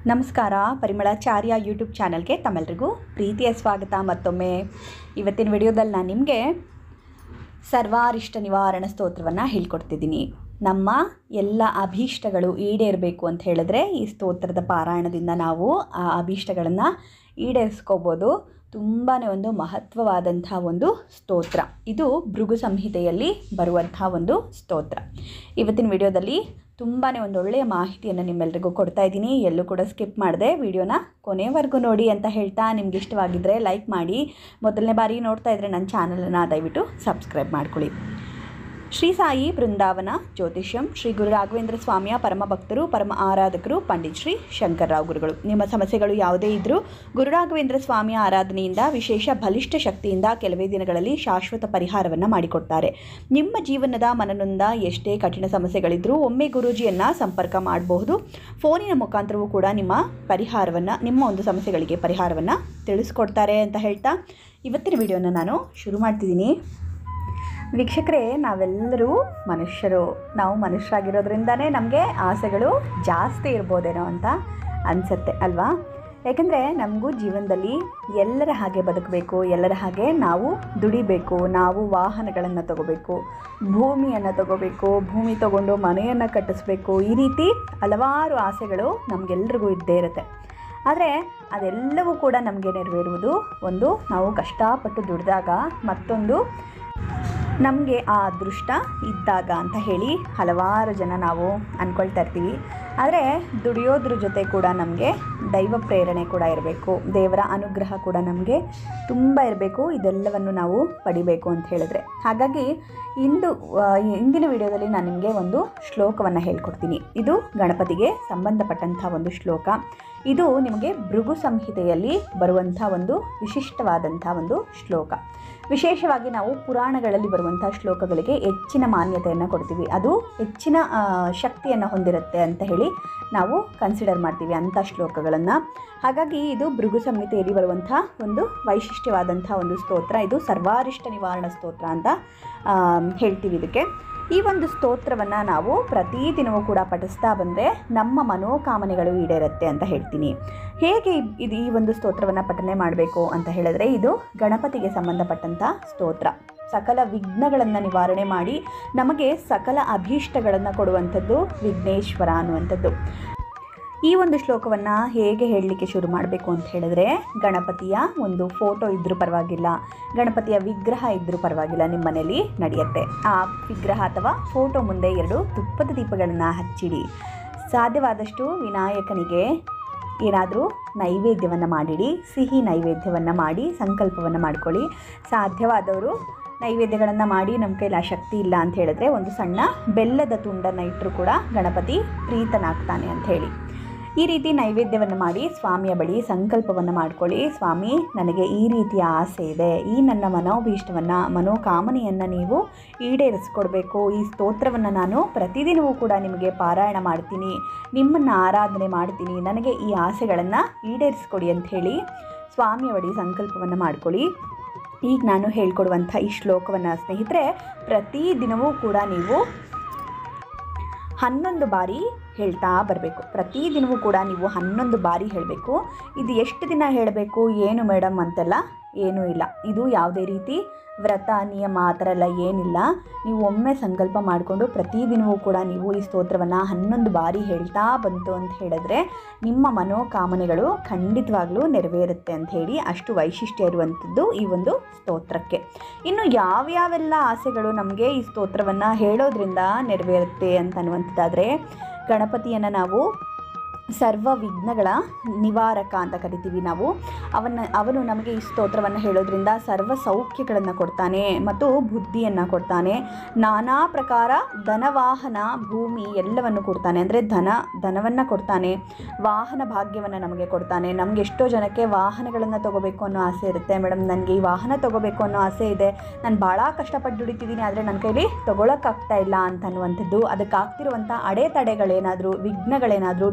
ನಮಸ್ಕಾರ ಪರಿಮಳಾಚಾರ್ಯ ಯೂಟ್ಯೂಬ್ ಚಾನಲ್ಗೆ ತಮ್ಮೆಲ್ಲರಿಗೂ ಪ್ರೀತಿಯ ಸ್ವಾಗತ ಮತ್ತೊಮ್ಮೆ ಇವತ್ತಿನ ವಿಡಿಯೋದಲ್ಲಿ ನಾನು ನಿಮಗೆ ಸರ್ವಾರಿಷ್ಟ ನಿವಾರಣ ಸ್ತೋತ್ರವನ್ನು ಹೇಳ್ಕೊಡ್ತಿದ್ದೀನಿ ನಮ್ಮ ಎಲ್ಲ ಅಭೀಷ್ಟಗಳು ಈಡೇರಬೇಕು ಅಂತ ಹೇಳಿದ್ರೆ ಈ ಸ್ತೋತ್ರದ ಪಾರಾಯಣದಿಂದ ನಾವು ಆ ಅಭೀಷ್ಟಗಳನ್ನು ಈಡೇರಿಸ್ಕೋಬೋದು ತುಂಬಾ ಒಂದು ಮಹತ್ವವಾದಂಥ ಒಂದು ಸ್ತೋತ್ರ ಇದು ಭೃಗು ಸಂಹಿತೆಯಲ್ಲಿ ಬರುವಂಥ ಒಂದು ಸ್ತೋತ್ರ ಇವತ್ತಿನ ವಿಡಿಯೋದಲ್ಲಿ ತುಂಬಾ ಒಂದು ಒಳ್ಳೆಯ ಮಾಹಿತಿಯನ್ನು ನಿಮ್ಮೆಲ್ಲರಿಗೂ ಕೊಡ್ತಾ ಇದ್ದೀನಿ ಎಲ್ಲೂ ಕೂಡ ಸ್ಕಿಪ್ ಮಾಡಿದೆ ವಿಡಿಯೋನ ಕೊನೆವರೆಗೂ ನೋಡಿ ಅಂತ ಹೇಳ್ತಾ ನಿಮ್ಗೆ ಇಷ್ಟವಾಗಿದ್ದರೆ ಲೈಕ್ ಮಾಡಿ ಮೊದಲನೇ ಬಾರಿ ನೋಡ್ತಾ ಇದ್ದರೆ ನನ್ನ ಚಾನಲನ್ನು ದಯವಿಟ್ಟು ಸಬ್ಸ್ಕ್ರೈಬ್ ಮಾಡ್ಕೊಳ್ಳಿ ಶ್ರೀ ಸಾಯಿ ಬೃಂದಾವನ ಜ್ಯೋತಿಷ್ಯಂ ಶ್ರೀ ಗುರು ರಾಘವೇಂದ್ರ ಸ್ವಾಮಿಯ ಪರಮ ಭಕ್ತರು ಪರಮ ಆರಾಧಕರು ಪಂಡಿತ್ ಶ್ರೀ ಶಂಕರರಾವ್ ಗುರುಗಳು ನಿಮ್ಮ ಸಮಸ್ಯೆಗಳು ಯಾವುದೇ ಇದ್ದರೂ ಗುರು ರಾಘವೇಂದ್ರ ಸ್ವಾಮಿಯ ಆರಾಧನೆಯಿಂದ ವಿಶೇಷ ಬಲಿಷ್ಠ ಶಕ್ತಿಯಿಂದ ಕೆಲವೇ ದಿನಗಳಲ್ಲಿ ಶಾಶ್ವತ ಪರಿಹಾರವನ್ನು ಮಾಡಿಕೊಡ್ತಾರೆ ನಿಮ್ಮ ಜೀವನದ ಮನನೊಂದ ಎಷ್ಟೇ ಕಠಿಣ ಸಮಸ್ಯೆಗಳಿದ್ದರೂ ಒಮ್ಮೆ ಗುರೂಜಿಯನ್ನು ಸಂಪರ್ಕ ಮಾಡಬಹುದು ಫೋನಿನ ಮುಖಾಂತರವೂ ಕೂಡ ನಿಮ್ಮ ಪರಿಹಾರವನ್ನು ನಿಮ್ಮ ಒಂದು ಸಮಸ್ಯೆಗಳಿಗೆ ಪರಿಹಾರವನ್ನು ತಿಳಿಸ್ಕೊಡ್ತಾರೆ ಅಂತ ಹೇಳ್ತಾ ಇವತ್ತಿನ ವಿಡಿಯೋನ ನಾನು ಶುರು ಮಾಡ್ತಿದ್ದೀನಿ ವೀಕ್ಷಕರೇ ನಾವೆಲ್ಲರೂ ಮನುಷ್ಯರು ನಾವು ಮನುಷ್ಯರಾಗಿರೋದ್ರಿಂದನೇ ನಮಗೆ ಆಸೆಗಳು ಜಾಸ್ತಿ ಇರ್ಬೋದೇನೋ ಅಂತ ಅನಿಸುತ್ತೆ ಅಲ್ವಾ ಯಾಕಂದರೆ ನಮಗೂ ಜೀವನದಲ್ಲಿ ಎಲ್ಲರ ಹಾಗೆ ಬದುಕಬೇಕು ಎಲ್ಲರ ಹಾಗೆ ನಾವು ದುಡಿಬೇಕು ನಾವು ವಾಹನಗಳನ್ನು ತಗೋಬೇಕು ಭೂಮಿಯನ್ನು ತಗೋಬೇಕು ಭೂಮಿ ತಗೊಂಡು ಮನೆಯನ್ನು ಕಟ್ಟಿಸ್ಬೇಕು ಈ ರೀತಿ ಹಲವಾರು ಆಸೆಗಳು ನಮಗೆಲ್ರಿಗೂ ಇದ್ದೇ ಇರುತ್ತೆ ಆದರೆ ಅದೆಲ್ಲವೂ ಕೂಡ ನಮಗೆ ನೆರವೇರುವುದು ಒಂದು ನಾವು ಕಷ್ಟಪಟ್ಟು ದುಡಿದಾಗ ಮತ್ತೊಂದು ನಮಗೆ ಆ ಅದೃಷ್ಟ ಇದ್ದಾಗ ಅಂತ ಹೇಳಿ ಹಲವಾರು ಜನ ನಾವು ಅಂದ್ಕೊಳ್ತಾ ಇರ್ತೀವಿ ಆದರೆ ದುಡಿಯೋದ್ರ ಜೊತೆ ಕೂಡ ನಮಗೆ ದೈವ ಪ್ರೇರಣೆ ಕೂಡ ಇರಬೇಕು ದೇವರ ಅನುಗ್ರಹ ಕೂಡ ನಮಗೆ ತುಂಬ ಇರಬೇಕು ಇದೆಲ್ಲವನ್ನು ನಾವು ಪಡಿಬೇಕು ಅಂತ ಹೇಳಿದ್ರೆ ಹಾಗಾಗಿ ಇಂದು ಆ, ಇಂದಿನ ವಿಡಿಯೋದಲ್ಲಿ ನಾನು ನಿಮಗೆ ಒಂದು ಶ್ಲೋಕವನ್ನು ಹೇಳ್ಕೊಡ್ತೀನಿ ಇದು ಗಣಪತಿಗೆ ಸಂಬಂಧಪಟ್ಟಂಥ ಒಂದು ಶ್ಲೋಕ ಇದು ನಿಮಗೆ ಭೃಗು ಸಂಹಿತೆಯಲ್ಲಿ ಬರುವಂಥ ಒಂದು ವಿಶಿಷ್ಟವಾದಂಥ ಒಂದು ಶ್ಲೋಕ ವಿಶೇಷವಾಗಿ ನಾವು ಪುರಾಣಗಳಲ್ಲಿ ಬರುವಂಥ ಶ್ಲೋಕಗಳಿಗೆ ಹೆಚ್ಚಿನ ಮಾನ್ಯತೆಯನ್ನು ಕೊಡ್ತೀವಿ ಅದು ಹೆಚ್ಚಿನ ಆ, ಶಕ್ತಿಯನ್ನು ಹೊಂದಿರುತ್ತೆ ಅಂತ ಹೇಳಿ ನಾವು ಕನ್ಸಿಡರ್ ಮಾಡ್ತೀವಿ ಅಂಥ ಶ್ಲೋಕಗಳನ್ನು ಹಾಗಾಗಿ ಇದು ಭೃಗು ಸಂಹಿತೆಯಲ್ಲಿ ಬರುವಂಥ ಒಂದು ವೈಶಿಷ್ಟ್ಯವಾದಂಥ ಒಂದು ಸ್ತೋತ್ರ ಇದು ಸರ್ವಾರಿಷ್ಟ ನಿವಾರಣ ಸ್ತೋತ್ರ ಅಂತ ಆ, ಹೇಳ್ತೀವಿ ಇದಕ್ಕೆ ಈ ಒಂದು ಸ್ತೋತ್ರವನ್ನು ನಾವು ಪ್ರತಿದಿನವೂ ಕೂಡ ಪಠಿಸ್ತಾ ಬಂದರೆ ನಮ್ಮ ಮನೋಕಾಮನೆಗಳು ಈಡೇರುತ್ತೆ ಅಂತ ಹೇಳ್ತೀನಿ ಹೇಗೆ ಇದ್- ಇದು ಈ ಒಂದು ಸ್ತೋತ್ರವನ್ನು ಪಠನೆ ಮಾಡಬೇಕು ಅಂತ ಹೇಳಿದ್ರೆ ಇದು ಗಣಪತಿಗೆ ಸಂಬಂಧಪಟ್ಟಂಥ ಸ್ತೋತ್ರ ಸಕಲ ವಿಘ್ನಗಳನ್ನು ನಿವಾರಣೆ ಮಾಡಿ ನಮಗೆ ಸಕಲ ಅಭೀಷ್ಟಗಳನ್ನು ಕೊಡುವಂಥದ್ದು ವಿಘ್ನೇಶ್ವರ ಅನ್ನುವಂಥದ್ದು ಈ ಒಂದು ಶ್ಲೋಕವನ್ನು ಹೇಗೆ ಹೇಳಲಿಕ್ಕೆ ಶುರು ಮಾಡಬೇಕು ಅಂತ ಹೇಳಿದ್ರೆ ಗಣಪತಿಯ ಒಂದು ಫೋಟೋ ಇದ್ದರೂ ಪರವಾಗಿಲ್ಲ ಗಣಪತಿಯ ವಿಗ್ರಹ ಇದ್ದರೂ ಪರವಾಗಿಲ್ಲ ನಿಮ್ಮ ಮನೇಲಿ ನಡೆಯುತ್ತೆ ಆ ವಿಗ್ರಹ ಅಥವಾ ಫೋಟೋ ಮುಂದೆ ಎರಡು ತುಪ್ಪದ ದೀಪಗಳನ್ನು ಹಚ್ಚಿಡಿ ಸಾಧ್ಯವಾದಷ್ಟು ವಿನಾಯಕನಿಗೆ ಏನಾದರೂ ನೈವೇದ್ಯವನ್ನು ಮಾಡಿಡಿ ಸಿಹಿ ನೈವೇದ್ಯವನ್ನು ಮಾಡಿ ಸಂಕಲ್ಪವನ್ನು ಮಾಡ್ಕೊಳ್ಳಿ ಸಾಧ್ಯವಾದವರು ನೈವೇದ್ಯಗಳನ್ನು ಮಾಡಿ ನಮ್ಮ ಕೈಲಿ ಆ ಶಕ್ತಿ ಇಲ್ಲ ಅಂತ ಹೇಳಿದ್ರೆ ಒಂದು ಸಣ್ಣ ಬೆಲ್ಲದ ತುಂಡನ್ನು ಇಟ್ಟರು ಕೂಡ ಗಣಪತಿ ಪ್ರೀತನಾಗ್ತಾನೆ ಅಂತ ಹೇಳಿ ಈ ರೀತಿ ನೈವೇದ್ಯವನ್ನು ಮಾಡಿ ಸ್ವಾಮಿಯ ಬಳಿ ಸಂಕಲ್ಪವನ್ನು ಮಾಡ್ಕೊಳ್ಳಿ ಸ್ವಾಮಿ ನನಗೆ ಈ ರೀತಿಯ ಆಸೆ ಇದೆ ಈ ನನ್ನ ಮನೋಭೀಷ್ಟವನ್ನು ಮನೋಕಾಮನೆಯನ್ನು ನೀವು ಈಡೇರಿಸ್ಕೊಡ್ಬೇಕು ಈ ಸ್ತೋತ್ರವನ್ನು ನಾನು ಪ್ರತಿದಿನವೂ ಕೂಡ ನಿಮಗೆ ಪಾರಾಯಣ ಮಾಡ್ತೀನಿ ನಿಮ್ಮನ್ನು ಆರಾಧನೆ ಮಾಡ್ತೀನಿ ನನಗೆ ಈ ಆಸೆಗಳನ್ನು ಈಡೇರಿಸ್ಕೊಡಿ ಅಂತ ಹೇಳಿ ಸ್ವಾಮಿಯ ಬಳಿ ಸಂಕಲ್ಪವನ್ನು ಮಾಡ್ಕೊಳ್ಳಿ ಈಗ ನಾನು ಹೇಳ್ಕೊಡುವಂಥ ಈ ಶ್ಲೋಕವನ್ನು ಸ್ನೇಹಿತರೆ ಪ್ರತಿದಿನವೂ ಕೂಡ ನೀವು ಹನ್ನೊಂದು ಬಾರಿ ಹೇಳ್ತಾ ಬರಬೇಕು ಪ್ರತಿದಿನವೂ ಕೂಡ ನೀವು ಹನ್ನೊಂದು ಬಾರಿ ಹೇಳಬೇಕು ಇದು ಎಷ್ಟು ದಿನ ಹೇಳಬೇಕು ಏನು ಮೇಡಮ್ ಅಂತೆಲ್ಲ ಏನೂ ಇಲ್ಲ ಇದು ಯಾವುದೇ ರೀತಿ ವ್ರತ ನಿಯಮ ಆ ಥರ ಎಲ್ಲ ಏನಿಲ್ಲ ನೀವು ಒಮ್ಮೆ ಸಂಕಲ್ಪ ಮಾಡಿಕೊಂಡು ಪ್ರತಿದಿನವೂ ಕೂಡ ನೀವು ಈ ಸ್ತೋತ್ರವನ್ನು ಹನ್ನೊಂದು ಬಾರಿ ಹೇಳ್ತಾ ಬಂತು ಅಂತ ಹೇಳಿದ್ರೆ ನಿಮ್ಮ ಮನೋಕಾಮನೆಗಳು ಖಂಡಿತವಾಗ್ಲೂ ನೆರವೇರುತ್ತೆ ಅಂತ ಹೇಳಿ ಅಷ್ಟು ವೈಶಿಷ್ಟ್ಯ ಇರುವಂಥದ್ದು ಈ ಒಂದು ಸ್ತೋತ್ರಕ್ಕೆ ಇನ್ನು ಯಾವ್ಯಾವೆಲ್ಲ ಆಸೆಗಳು ನಮಗೆ ಈ ಸ್ತೋತ್ರವನ್ನು ಹೇಳೋದ್ರಿಂದ ನೆರವೇರುತ್ತೆ ಅಂತ ಅನ್ನುವಂಥದ್ದಾದರೆ ಗಣಪತಿಯನ್ನು ನಾವು ಸರ್ವ ವಿಘ್ನಗಳ ನಿವಾರಕ ಅಂತ ಕರಿತೀವಿ ನಾವು ಅವನ ಅವನು ನಮಗೆ ಈ ಸ್ತೋತ್ರವನ್ನು ಹೇಳೋದ್ರಿಂದ ಸರ್ವ ಸೌಖ್ಯಗಳನ್ನು ಕೊಡ್ತಾನೆ ಮತ್ತು ಬುದ್ಧಿಯನ್ನು ಕೊಡ್ತಾನೆ ನಾನಾ ಪ್ರಕಾರ ಧನವಾಹನ ಭೂಮಿ ಎಲ್ಲವನ್ನು ಕೊಡ್ತಾನೆ ಅಂದರೆ ಧನ ಧನವನ್ನು ಕೊಡ್ತಾನೆ ವಾಹನ ಭಾಗ್ಯವನ್ನು ನಮಗೆ ಕೊಡ್ತಾನೆ ನಮಗೆ ಎಷ್ಟೋ ಜನಕ್ಕೆ ವಾಹನಗಳನ್ನು ತಗೋಬೇಕು ಅನ್ನೋ ಆಸೆ ಇರುತ್ತೆ ಮೇಡಮ್ ನನಗೆ ಈ ವಾಹನ ತಗೋಬೇಕು ಅನ್ನೋ ಆಸೆ ಇದೆ ನಾನು ಭಾಳ ಕಷ್ಟಪಟ್ಟು ದುಡಿತಿದ್ದೀನಿ ಆದರೆ ನನ್ನ ಕೈಲಿ ತಗೊಳಕ್ಕಾಗ್ತಾ ಇಲ್ಲ ಅಂತ ಅನ್ನುವಂಥದ್ದು ಅದಕ್ಕಾಗ್ತಿರುವಂಥ ಅಡೆತಡೆಗಳೇನಾದರೂ ವಿಘ್ನಗಳೇನಾದರೂ ನಡೀತಾ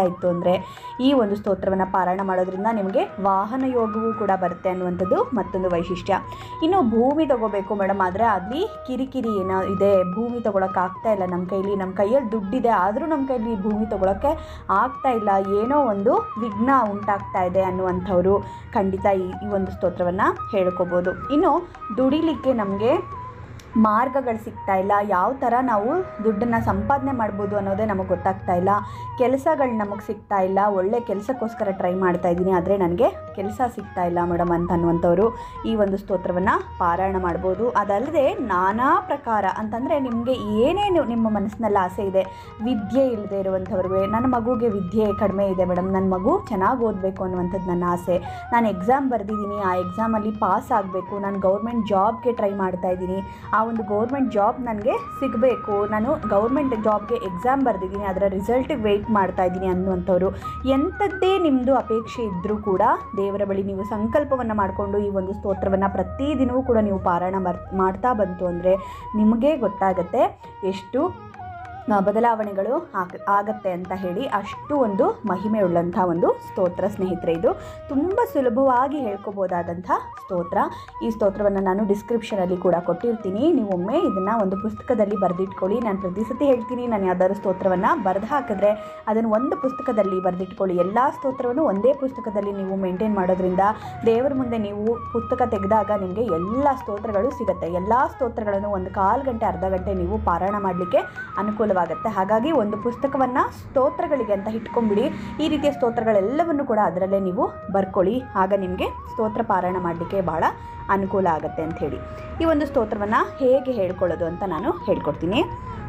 ಇತ್ತು ಅಂದರೆ ಈ ಒಂದು ಸ್ತೋತ್ರವನ್ನು ಪಾರಾಯಣ ಮಾಡೋದ್ರಿಂದ ನಿಮಗೆ ವಾಹನ ಯೋಗವೂ ಕೂಡ ಬರುತ್ತೆ ಅನ್ನುವಂಥದ್ದು ಮತ್ತೊಂದು ವೈಶಿಷ್ಟ್ಯ ಇನ್ನು ಭೂಮಿ ತಗೋಬೇಕು ಮೇಡಮ್ ಆದರೆ ಅಲ್ಲಿ ಕಿರಿಕಿರಿ ಏನೋ ಇದೆ ಭೂಮಿ ತೊಗೊಳಕ್ಕೆ ಆಗ್ತಾ ಇಲ್ಲ ನಮ್ಮ ಕೈಲಿ ನಮ್ಮ ಕೈಯಲ್ಲಿ ದುಡ್ಡಿದೆ ಆದರೂ ನಮ್ಮ ಕೈಲಿ ಭೂಮಿ ತೊಗೊಳಕ್ಕೆ ಆಗ್ತಾ ಇಲ್ಲ ಏನೋ ಒಂದು ವಿಘ್ನ ಉಂಟಾಗ್ತಾ ಇದೆ ಅನ್ನುವಂಥವ್ರು ಖಂಡಿತ ಈ ಈ ಒಂದು ಸ್ತೋತ್ರವನ್ನು ಹೇಳ್ಕೊಬೋದು ಇನ್ನು ದುಡಿಲಿಕ್ಕೆ ನಮಗೆ ಮಾರ್ಗಗಳು ಸಿಗ್ತಾ ಇಲ್ಲ ಯಾವ ಥರ ನಾವು ದುಡ್ಡನ್ನು ಸಂಪಾದನೆ ಮಾಡ್ಬೋದು ಅನ್ನೋದೇ ನಮಗೆ ಗೊತ್ತಾಗ್ತಾ ಇಲ್ಲ ಕೆಲಸಗಳು ನಮಗೆ ಸಿಗ್ತಾ ಇಲ್ಲ ಒಳ್ಳೆ ಕೆಲಸಕ್ಕೋಸ್ಕರ ಟ್ರೈ ಮಾಡ್ತಾ ಇದ್ದೀನಿ ಆದರೆ ನನಗೆ ಕೆಲಸ ಸಿಗ್ತಾ ಇಲ್ಲ ಮೇಡಮ್ ಅಂತ ಅನ್ನುವಂಥವ್ರು ಈ ಒಂದು ಸ್ತೋತ್ರವನ್ನು ಪಾರಾಯಣ ಮಾಡ್ಬೋದು ಅದಲ್ಲದೆ ನಾನಾ ಪ್ರಕಾರ ಅಂತಂದರೆ ನಿಮಗೆ ಏನೇನು ನಿಮ್ಮ ಮನಸ್ಸಿನಲ್ಲಿ ಆಸೆ ಇದೆ ವಿದ್ಯೆ ಇಲ್ಲದೆ ಇರುವಂಥವ್ರಿಗೆ ನನ್ನ ಮಗುಗೆ ವಿದ್ಯೆ ಕಡಿಮೆ ಇದೆ ಮೇಡಮ್ ನನ್ನ ಮಗು ಚೆನ್ನಾಗಿ ಓದಬೇಕು ಅನ್ನುವಂಥದ್ದು ನನ್ನ ಆಸೆ ನಾನು ಎಕ್ಸಾಮ್ ಬರೆದಿದ್ದೀನಿ ಆ ಎಕ್ಸಾಮಲ್ಲಿ ಪಾಸ್ ಆಗಬೇಕು ನಾನು ಗೌರ್ಮೆಂಟ್ ಜಾಬ್ಗೆ ಟ್ರೈ ಮಾಡ್ತಾ ಇದ್ದೀನಿ ಆ ಒಂದು ಗೌರ್ಮೆಂಟ್ ಜಾಬ್ ನನಗೆ ಸಿಗಬೇಕು ನಾನು ಗೌರ್ಮೆಂಟ್ ಜಾಬ್ಗೆ ಎಕ್ಸಾಮ್ ಬರೆದಿದ್ದೀನಿ ಅದರ ರಿಸಲ್ಟಿಗೆ ವೆಯ್ಟ್ ಮಾಡ್ತಾ ಇದ್ದೀನಿ ಅನ್ನುವಂಥವ್ರು ಎಂಥದ್ದೇ ನಿಮ್ಮದು ಅಪೇಕ್ಷೆ ಇದ್ದರೂ ಕೂಡ ದೇವರ ಬಳಿ ನೀವು ಸಂಕಲ್ಪವನ್ನು ಮಾಡಿಕೊಂಡು ಈ ಒಂದು ಸ್ತೋತ್ರವನ್ನು ಪ್ರತಿದಿನವೂ ಕೂಡ ನೀವು ಪಾರಾಯಣ ಮರ್ ಮಾಡ್ತಾ ಬಂತು ಅಂದರೆ ನಿಮಗೆ ಗೊತ್ತಾಗುತ್ತೆ ಎಷ್ಟು ಆ, ಬದಲಾವಣೆಗಳು ಆಗ ಆಗತ್ತೆ ಅಂತ ಹೇಳಿ ಅಷ್ಟು ಒಂದು ಮಹಿಮೆ ಉಳ್ಳಂಥ ಒಂದು ಸ್ತೋತ್ರ ಸ್ನೇಹಿತರೆ ಇದು ತುಂಬ ಸುಲಭವಾಗಿ ಹೇಳ್ಕೊಬೋದಾದಂಥ ಸ್ತೋತ್ರ ಈ ಸ್ತೋತ್ರವನ್ನು ನಾನು ಡಿಸ್ಕ್ರಿಪ್ಷನಲ್ಲಿ ಕೂಡ ಕೊಟ್ಟಿರ್ತೀನಿ ನೀವು ಒಮ್ಮೆ ಇದನ್ನು ಒಂದು ಪುಸ್ತಕದಲ್ಲಿ ಬರೆದಿಟ್ಕೊಳ್ಳಿ ನಾನು ಪ್ರತಿ ಸತಿ ಹೇಳ್ತೀನಿ ನಾನು ಯಾವ್ದಾದ್ರು ಸ್ತೋತ್ರವನ್ನು ಬರೆದು ಹಾಕಿದ್ರೆ ಅದನ್ನು ಒಂದು ಪುಸ್ತಕದಲ್ಲಿ ಬರೆದಿಟ್ಕೊಳ್ಳಿ ಎಲ್ಲ ಸ್ತೋತ್ರವನ್ನು ಒಂದೇ ಪುಸ್ತಕದಲ್ಲಿ ನೀವು ಮೇಂಟೈನ್ ಮಾಡೋದ್ರಿಂದ ದೇವರ ಮುಂದೆ ನೀವು ಪುಸ್ತಕ ತೆಗೆದಾಗ ನಿಮಗೆ ಎಲ್ಲ ಸ್ತೋತ್ರಗಳು ಸಿಗುತ್ತೆ ಎಲ್ಲ ಸ್ತೋತ್ರಗಳನ್ನು ಒಂದು ಕಾಲು ಗಂಟೆ ಅರ್ಧ ಗಂಟೆ ನೀವು ಪಾರಾಯಣ ಮಾಡಲಿಕ್ಕೆ ಅನುಕೂಲವಾಗುತ್ತೆ ಹಾಗಾಗಿ ಒಂದು ಪುಸ್ತಕವನ್ನು ಸ್ತೋತ್ರಗಳಿಗೆ ಅಂತ ಇಟ್ಕೊಂಬಿಡಿ ಈ ರೀತಿಯ ಸ್ತೋತ್ರಗಳೆಲ್ಲವನ್ನು ಕೂಡ ಅದರಲ್ಲೇ ನೀವು ಬರ್ಕೊಳ್ಳಿ ಆಗ ನಿಮಗೆ ಸ್ತೋತ್ರ ಪಾರಾಯಣ ಮಾಡಲಿಕ್ಕೆ ಭಾಳ ಅನುಕೂಲ ಆಗುತ್ತೆ ಅಂತ ಹೇಳಿ ಈ ಒಂದು ಸ್ತೋತ್ರವನ್ನು ಹೇಗೆ ಹೇಳ್ಕೊಳ್ಳೋದು ಅಂತ ನಾನು ಹೇಳ್ಕೊಡ್ತೀನಿ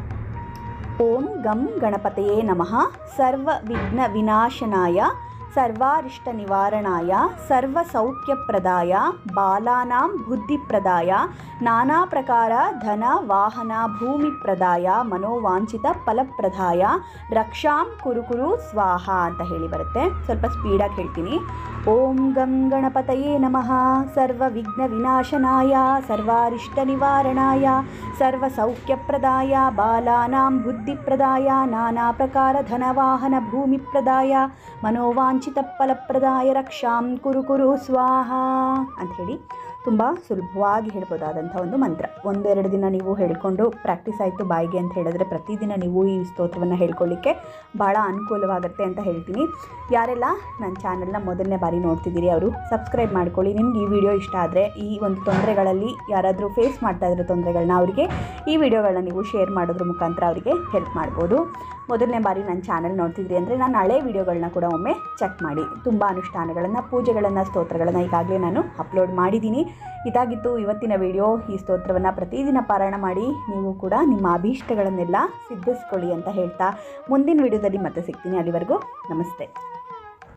ಓಂ ಗಂ ಗಣಪತಯೇ ನಮಃ ಸರ್ವ ವಿಘ್ನ ವಿನಾಶನಾಯ ಸರ್ವಾರಿಷ್ಟ ನಿವಾರಣಾಯ ಸರ್ವಸೌಖ್ಯಪ್ರದಾಯ ಬಾಲಾನಾಂ ಬುದ್ಧಿಪ್ರದಾಯ ನಾನಾ ಪ್ರಕಾರ ಧನ ವಾಹನ ಭೂಮಿಪ್ರದಾಯ ಮನೋವಾಂಛಿತ ಫಲಪ್ರದಾಯ ರಕ್ಷಾಂ ಕುರುಕುರು ಸ್ವಾಹ ಅಂತ ಹೇಳಿ ಬರುತ್ತೆ ಸ್ವಲ್ಪ ಸ್ಪೀಡಾಗಿ ಹೇಳ್ತೀನಿ ಓಂ ಗಂ ಗಣಪತಯೇ ನಮಃ ಸರ್ವ ವಿಘ್ನ ವಿನಾಶನಾಯ ಸರ್ವಾರಿಷ್ಟ ನಿವಾರಣಾಯ ಸರ್ವಸೌಖ್ಯಪ್ರದಾಯ ಬಾಲಾನಾಂ ಬುದ್ಧಿಪ್ರದಾಯ ನಾನಾ ಪ್ರಕಾರ ಧನವಾಹನ ಭೂಮಿಪ್ರದಾಯ ಮನೋವಾಂಛಿತ ಫಲಪ್ರದಾಯ ರಕ್ಷಾಂ ಕುರು ಕುರು ಸ್ವಾಹ ಅಂತ ಹೇಳಿ ತುಂಬ ಸುಲಭವಾಗಿ ಹೇಳ್ಬೋದಾದಂಥ ಒಂದು ಮಂತ್ರ ಒಂದೆರಡು ದಿನ ನೀವು ಹೇಳ್ಕೊಂಡು ಪ್ರಾಕ್ಟೀಸ್ ಆಯಿತು ಬಾಯಿಗೆ ಅಂತ ಹೇಳಿದ್ರೆ ಪ್ರತಿದಿನ ನೀವು ಈ ಸ್ತೋತ್ರವನ್ನು ಹೇಳ್ಕೊಳ್ಳಿಕ್ಕೆ ಭಾಳ ಅನುಕೂಲವಾಗುತ್ತೆ ಅಂತ ಹೇಳ್ತೀನಿ ಯಾರೆಲ್ಲ ನನ್ನ ಚಾನಲ್ನ ಮೊದಲನೇ ಬಾರಿ ನೋಡ್ತಿದ್ದೀರಿ ಅವರು ಸಬ್ಸ್ಕ್ರೈಬ್ ಮಾಡ್ಕೊಳ್ಳಿ ನಿಮ್ಗೆ ಈ ವಿಡಿಯೋ ಇಷ್ಟ ಆದರೆ ಈ ಒಂದು ತೊಂದರೆಗಳಲ್ಲಿ ಯಾರಾದರೂ ಫೇಸ್ ಮಾಡ್ತಾ ಇರೋ ತೊಂದರೆಗಳನ್ನ ಅವರಿಗೆ ಈ ವಿಡಿಯೋಗಳನ್ನ ನೀವು ಶೇರ್ ಮಾಡೋದ್ರ ಮುಖಾಂತರ ಅವರಿಗೆ ಹೆಲ್ಪ್ ಮಾಡ್ಬೋದು ಮೊದಲನೇ ಬಾರಿ ನನ್ನ ಚಾನಲ್ ನೋಡ್ತಿದ್ರಿ ಅಂದರೆ ನಾನು ಹಳೆ ವಿಡಿಯೋಗಳನ್ನ ಕೂಡ ಒಮ್ಮೆ ಚೆಕ್ ಮಾಡಿ ತುಂಬ ಅನುಷ್ಠಾನಗಳನ್ನು ಪೂಜೆಗಳನ್ನು ಸ್ತೋತ್ರಗಳನ್ನು ಈಗಾಗಲೇ ನಾನು ಅಪ್ಲೋಡ್ ಮಾಡಿದ್ದೀನಿ ಇದಾಗಿತ್ತು ಇವತ್ತಿನ ವಿಡಿಯೋ ಈ ಸ್ತೋತ್ರವನ್ನು ಪ್ರತಿದಿನ ಪಾರಾಯಣ ಮಾಡಿ ನೀವು ಕೂಡ ನಿಮ್ಮ ಅಭೀಷ್ಟಗಳನ್ನೆಲ್ಲ ಸಿದ್ಧಿಸ್ಕೊಳ್ಳಿ ಅಂತ ಹೇಳ್ತಾ ಮುಂದಿನ ವಿಡಿಯೋದಲ್ಲಿ ಮತ್ತೆ ಸಿಗ್ತೀನಿ ಅಲ್ಲಿವರೆಗೂ ನಮಸ್ತೆ